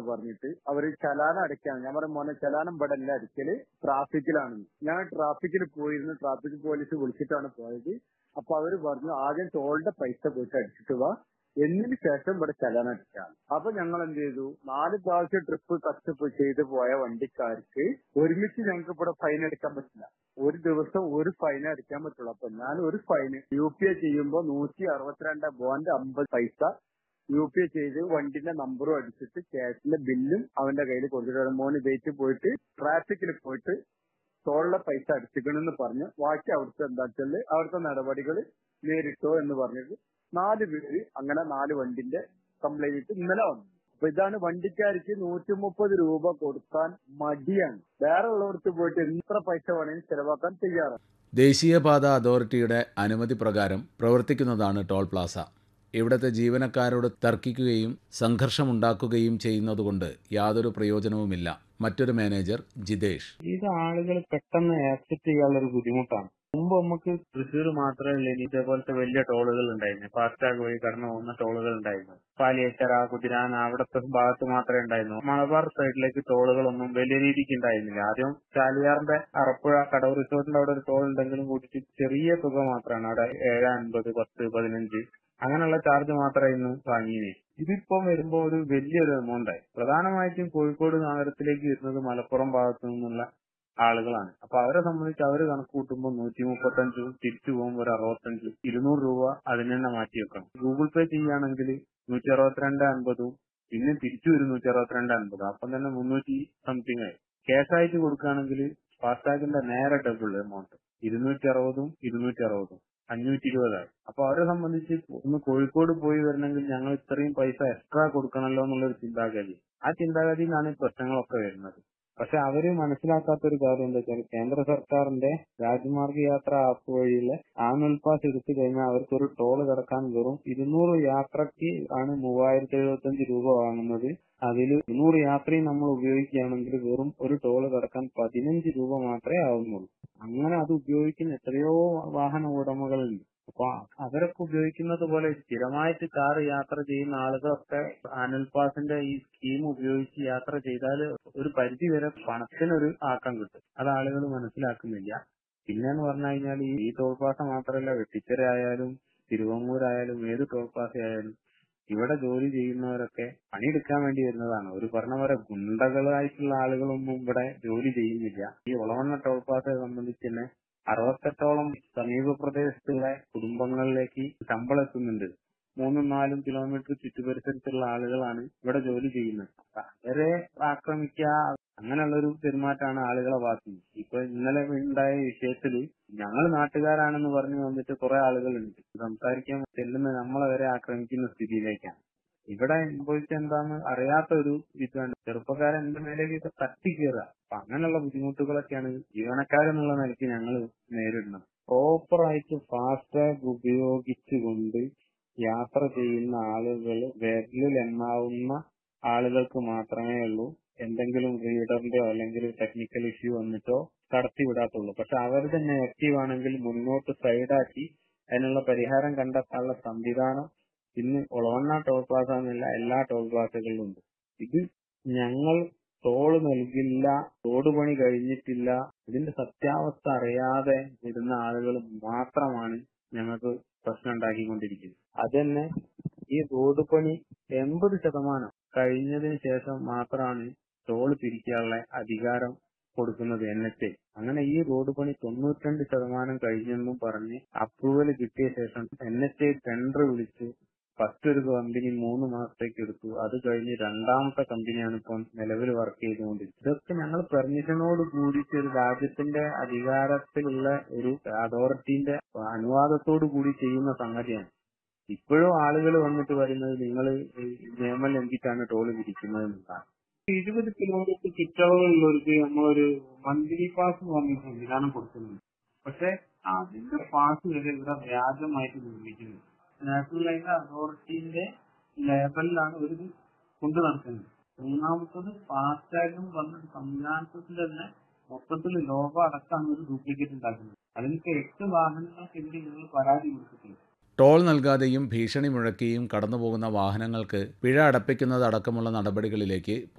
പറഞ്ഞിട്ട് അവര് ചലാനം അടയ്ക്കാണ് ഞാൻ പറഞ്ഞ മോനെ ചലാനം ഇവിടെ അല്ല അടിക്കല് ട്രാഫിക്കിലാണ് ഞാൻ ട്രാഫിക്കിൽ പോയിരുന്നു ട്രാഫിക് പോലീസ് വിളിച്ചിട്ടാണ് പോയത് അപ്പൊ അവര് പറഞ്ഞു ആദ്യം ടോളിന്റെ പൈസ പോയിട്ട് അടിച്ചിട്ട് വാ എന്നതിന് ശേഷം ഇവിടെ ചലാനം അടിക്കാം അപ്പൊ ഞങ്ങൾ എന്ത് ചെയ്തു നാല് പ്രാവശ്യം ട്രിപ്പ് കസ്റ്റപ്പ് ചെയ്ത് പോയ വണ്ടിക്കാർക്ക് ഒരുമിച്ച് ഞങ്ങൾക്ക് ഇവിടെ ഫൈൻ അടിക്കാൻ പറ്റില്ല ഒരു ദിവസം ഒരു ഫൈൻ അടിക്കാൻ പറ്റുള്ളൂ അപ്പൊ ഞാൻ ഒരു ഫൈന് യു പി ഐ ചെയ്യുമ്പോൾ നൂറ്റി അറുപത്തിരണ്ട് പോയിന്റ് അമ്പത് പൈസ യു പി ഐ ചെയ്ത് വണ്ടിന്റെ നമ്പറും അടിച്ചിട്ട് ക്യാഷിന്റെ ബില്ലും അവന്റെ കയ്യിൽ കൊടുത്തിട്ട് മോന് വെയിറ്റ് പോയിട്ട് ട്രാഫിക്കിൽ പോയിട്ട് ടോളിലെ പൈസ അടിച്ചിക്കണെന്ന് പറഞ്ഞ് ബാക്കി അവിടുത്തെ എന്താ വെച്ചാല് അവിടുത്തെ നടപടികൾ നേരിട്ടോ എന്ന് പറഞ്ഞിട്ട് നാല് പേര് അങ്ങനെ നാല് വണ്ടിന്റെ കംപ്ലൈന്റ് ഇന്നലെ വന്നു അപ്പൊ ഇതാണ് വണ്ടിക്കാർക്ക് നൂറ്റി മുപ്പത് രൂപ കൊടുക്കാൻ മടിയാണ് വേറെ ഉള്ളവർക്ക് പോയിട്ട് എത്ര പൈസ വേണമെങ്കിലും ചെലവാക്കാൻ തയ്യാറാണ് ദേശീയപാത അതോറിറ്റിയുടെ അനുമതി പ്രകാരം പ്രവർത്തിക്കുന്നതാണ് ടോൾ പ്ലാസ ഇവിടുത്തെ ജീവനക്കാരോട് തർക്കിക്കുകയും സംഘർഷമുണ്ടാക്കുകയും ചെയ്യുന്നതുകൊണ്ട് യാതൊരു പ്രയോജനവുമില്ല മറ്റൊരു മാനേജർ ജിതേഷ് ഇത് ആളുകൾ പെട്ടെന്ന് ആക്സെപ്റ്റ് ചെയ്യാനുള്ള ഒരു ബുദ്ധിമുട്ടാണ് മുമ്പ് നമുക്ക് തൃശ്ശൂർ മാത്രമല്ല ഇനി ഇതേപോലത്തെ വലിയ ടോളുകൾ ഉണ്ടായിരുന്നു ഫാസ്ടാഗ് വഴി കടന്നു പോകുന്ന ടോളുകൾ ഉണ്ടായിരുന്നു പാലിയേക്കര കുതിരാന അവിടത്തെ ഭാഗത്ത് മാത്രമേ ഉണ്ടായിരുന്നു മലബാർ സൈഡിലേക്ക് ടോളുകളൊന്നും വലിയ രീതിക്ക് ഉണ്ടായിരുന്നില്ല ആദ്യം ചാലിയാറിന്റെ അറപ്പുഴ കടവ് റിസോർട്ടിന്റെ അവിടെ ഒരു ടോൾ ഉണ്ടെങ്കിലും കൂട്ടിട്ട് ചെറിയ തുക മാത്രമാണ് അവിടെ ഏഴ് അൻപത് പത്ത് പതിനഞ്ച് അങ്ങനെയുള്ള ചാർജ് മാത്രമായിരുന്നു വാങ്ങിയത് ഇതിപ്പോ വരുമ്പോ ഒരു വലിയൊരു എമൗണ്ട് ആയി പ്രധാനമായിട്ടും കോഴിക്കോട് നഗരത്തിലേക്ക് വരുന്നത് മലപ്പുറം ഭാഗത്തു നിന്നുള്ള ആളുകളാണ് അപ്പൊ അവരെ സംബന്ധിച്ച് അവര് കണക്ക് കൂട്ടുമ്പോൾ നൂറ്റി മുപ്പത്തഞ്ചും തിരിച്ചു പോകുമ്പോൾ ഒരു അറുപത്തഞ്ച് ഇരുന്നൂറ് രൂപ അതിന് തന്നെ മാറ്റി വെക്കണം ഗൂഗിൾ പേ ചെയ്യുകയാണെങ്കിൽ നൂറ്റി അറുപത്തിരണ്ട് അൻപതും പിന്നെ തിരിച്ചു വരും നൂറ്റി അറുപത്തിരണ്ട് അൻപതും അപ്പം തന്നെ മുന്നൂറ്റി സംതിങ് ആയി ക്യാഷ് ആയിട്ട് കൊടുക്കുകയാണെങ്കിൽ ഫാസ്ടാഗിന്റെ നേരെ ഡബിൾ എമൗണ്ട് ഇരുന്നൂറ്റി അറുപതും ഇരുന്നൂറ്റി അറുപതും അഞ്ഞൂറ്റി ഇരുപതായി അപ്പൊ അവരെ സംബന്ധിച്ച് ഒന്ന് കോഴിക്കോട് പോയി വരണമെങ്കിൽ ഞങ്ങൾ ഇത്രയും പൈസ എക്സ്ട്രാ കൊടുക്കണമല്ലോ എന്നുള്ളൊരു ചിന്താഗതി ആ ചിന്താഗതിയിലാണ് ഈ പ്രശ്നങ്ങളൊക്കെ വരുന്നത് പക്ഷെ അവര് മനസ്സിലാക്കാത്ത ഒരു കാര്യം എന്താ വെച്ചാൽ കേന്ദ്ര സർക്കാരിന്റെ രാജ്മാർഗ യാത്ര ആപ്പ് വഴിയുള്ള ആനുവൽ പാസ് എടുത്തു കഴിഞ്ഞാൽ അവർക്ക് ഒരു ടോൾ കടക്കാൻ വെറും ഇരുന്നൂറ് യാത്രക്ക് ആണ് മൂവായിരത്തി എഴുപത്തി രൂപ വാങ്ങുന്നത് അതിൽ ഇരുന്നൂറ് യാത്രയും നമ്മൾ ഉപയോഗിക്കുകയാണെങ്കിൽ വെറും ഒരു ടോൾ കടക്കാൻ പതിനഞ്ച് രൂപ മാത്രമേ ആവുന്നുള്ളൂ അങ്ങനെ അത് ഉപയോഗിക്കുന്ന എത്രയോ വാഹന ഉടമകളുണ്ട് അപ്പൊ അവരൊക്കെ ഉപയോഗിക്കുന്നത് പോലെ സ്ഥിരമായിട്ട് കാർ യാത്ര ചെയ്യുന്ന ആളുകളൊക്കെ ആനുവൽ പാസിന്റെ ഈ സ്കീം ഉപയോഗിച്ച് യാത്ര ചെയ്താൽ ഒരു പരിധി വരെ പണത്തിനൊരു ആക്കം കിട്ടും അത് ആളുകൾ മനസ്സിലാക്കുന്നില്ല പിന്നെന്ന് പറഞ്ഞു കഴിഞ്ഞാൽ ഈ ടോൾ പാസ മാത്രമല്ല വെട്ടിച്ചിറ ആയാലും തിരുവങ്ങൂരായാലും ഏത് ടോൾ പാസ ആയാലും ഇവിടെ ജോലി ചെയ്യുന്നവരൊക്കെ പണിയെടുക്കാൻ വേണ്ടി വരുന്നതാണ് ഒരു പറഞ്ഞ പോലെ ഗുണ്ടകളായിട്ടുള്ള ആളുകളൊന്നും ഇവിടെ ജോലി ചെയ്യുന്നില്ല ഈ ഒളവണ്ണ ടോൾ പാസയെ സംബന്ധിച്ച് തന്നെ അറുപത്തെട്ടോളം സമീപ പ്രദേശത്തുള്ള കുടുംബങ്ങളിലേക്ക് ശമ്പളം എത്തുന്നുണ്ട് മൂന്നും നാലും കിലോമീറ്റർ ചുറ്റുപരിസരത്തുള്ള ആളുകളാണ് ഇവിടെ ജോലി ചെയ്യുന്നത് അപ്പൊ അവരെ ആക്രമിക്കുക അങ്ങനെയുള്ള ഒരു പെരുമാറ്റമാണ് ആളുകളെ ഭാഗത്തുനിന്ന് ഇപ്പൊ ഇന്നലെ ഉണ്ടായ വിഷയത്തില് ഞങ്ങൾ നാട്ടുകാരാണെന്ന് പറഞ്ഞു വന്നിട്ട് കുറെ ആളുകളുണ്ട് സംസാരിക്കാൻ ചെല്ലുന്ന നമ്മളെ വരെ ആക്രമിക്കുന്ന സ്ഥിതിയിലേക്കാണ് ഇവിടെ സംഭവിച്ച എന്താന്ന് അറിയാത്ത ഒരു ഇതാണ് ചെറുപ്പക്കാരൻ എന്റെ മേലേക്ക് തട്ടി കയറുക അപ്പൊ അങ്ങനെയുള്ള ബുദ്ധിമുട്ടുകളൊക്കെയാണ് ജീവനക്കാരെന്നുള്ള നിലയ്ക്ക് ഞങ്ങൾ നേരിടുന്നത് പ്രോപ്പറായിട്ട് ഫാസ്ടാഗ് ഉപയോഗിച്ചുകൊണ്ട് യാത്ര ചെയ്യുന്ന ആളുകൾ വിരലിൽ എണ്ണാവുന്ന ആളുകൾക്ക് മാത്രമേ ഉള്ളൂ എന്തെങ്കിലും റീഡറിന്റെയോ അല്ലെങ്കിൽ ടെക്നിക്കൽ ഇഷ്യൂ വന്നിട്ടോ കടത്തി വിടാത്തുള്ളൂ പക്ഷെ അവർ തന്നെ ആക്റ്റീവ് ആണെങ്കിൽ മുന്നോട്ട് സൈഡാക്കി അതിനുള്ള പരിഹാരം കണ്ടെത്താനുള്ള സംവിധാനം ഇന്ന് ഒളവണ്ണ ടോൾ പ്ലാസ എന്നല്ല എല്ലാ ടോൾ പ്ലാസകളിലും ഉണ്ട് ഇത് ഞങ്ങൾ ടോൾ നൽകില്ല റോഡ് പണി കഴിഞ്ഞിട്ടില്ല ഇതിന്റെ സത്യാവസ്ഥ അറിയാതെ വരുന്ന ആളുകൾ മാത്രമാണ് ഞങ്ങൾക്ക് പ്രശ്നം ഉണ്ടാക്കിക്കൊണ്ടിരിക്കുന്നത് അതന്നെ ഈ റോഡ് പണി എൺപത് ശതമാനം കഴിഞ്ഞതിന് ശേഷം മാത്രമാണ് ടോൾ പിരിക്കാനുള്ള അധികാരം കൊടുക്കുന്നത് എൻ എച്ച് ഐ അങ്ങനെ ഈ റോഡ് പണി തൊണ്ണൂറ്റിരണ്ട് ശതമാനം കഴിഞ്ഞെന്നും പറഞ്ഞ് അപ്രൂവൽ കിട്ടിയ ശേഷം എൻ എച്ച് ഐ ടെൻഡർ വിളിച്ച് ഫസ്റ്റ് ഒരു കമ്പനി മൂന്ന് മാസത്തേക്ക് എടുത്തു അത് കഴിഞ്ഞ് രണ്ടാമത്തെ കമ്പനിയാണ് ഇപ്പം നിലവിൽ വർക്ക് ചെയ്തുകൊണ്ടിരിക്കുന്നത് ഇതൊക്കെ ഞങ്ങൾ പെർമിഷനോട് കൂടിയിട്ട് ഒരു രാജ്യത്തിന്റെ അധികാരത്തിലുള്ള ഒരു അതോറിറ്റിന്റെ അനുവാദത്തോടു കൂടി ചെയ്യുന്ന സംഗതിയാണ് ഇപ്പോഴും ആളുകൾ വന്നിട്ട് പറയുന്നത് നിങ്ങൾ നിയമം ലംഘിച്ചാണ് ടോൾ വിരിക്കുന്നത് എന്നതാണ് ഇരുപത് കിലോമീറ്റർ ചുറ്റളവുള്ളവർക്ക് നമ്മളൊരു മന്ത്ലി പാസ് എന്ന് പറഞ്ഞ സംവിധാനം കൊടുക്കുന്നുണ്ട് പക്ഷെ അതിന്റെ പാസ് വരെ ഇവിടെ വ്യാജമായിട്ട് നിർമ്മിക്കുന്നത് നാഷണൽ ഹൈവേ അതോറിറ്റിന്റെ ലേബലിലാണ് ഒരു കൊണ്ടു നടക്കുന്നത് മൂന്നാമത്തത് ഫാസ്ടാഗും പറഞ്ഞ സംവിധാനത്തിൽ തന്നെ മൊത്തത്തിൽ ലോകം അടക്കമാണ് ഒരു ഡ്യൂപ്ലിക്കേറ്റ് ഉണ്ടാക്കുന്നത് അതിനൊക്കെ എട്ട് വാഹനങ്ങൾക്കെതിരെ ഞങ്ങൾ പരാതി കൊടുത്തിട്ടുണ്ട് ടോൾ നൽകാതെയും ഭീഷണി മുഴക്കിയും കടന്നുപോകുന്ന വാഹനങ്ങൾക്ക് പിഴ അടപ്പിക്കുന്നതടക്കമുള്ള നടപടികളിലേക്ക്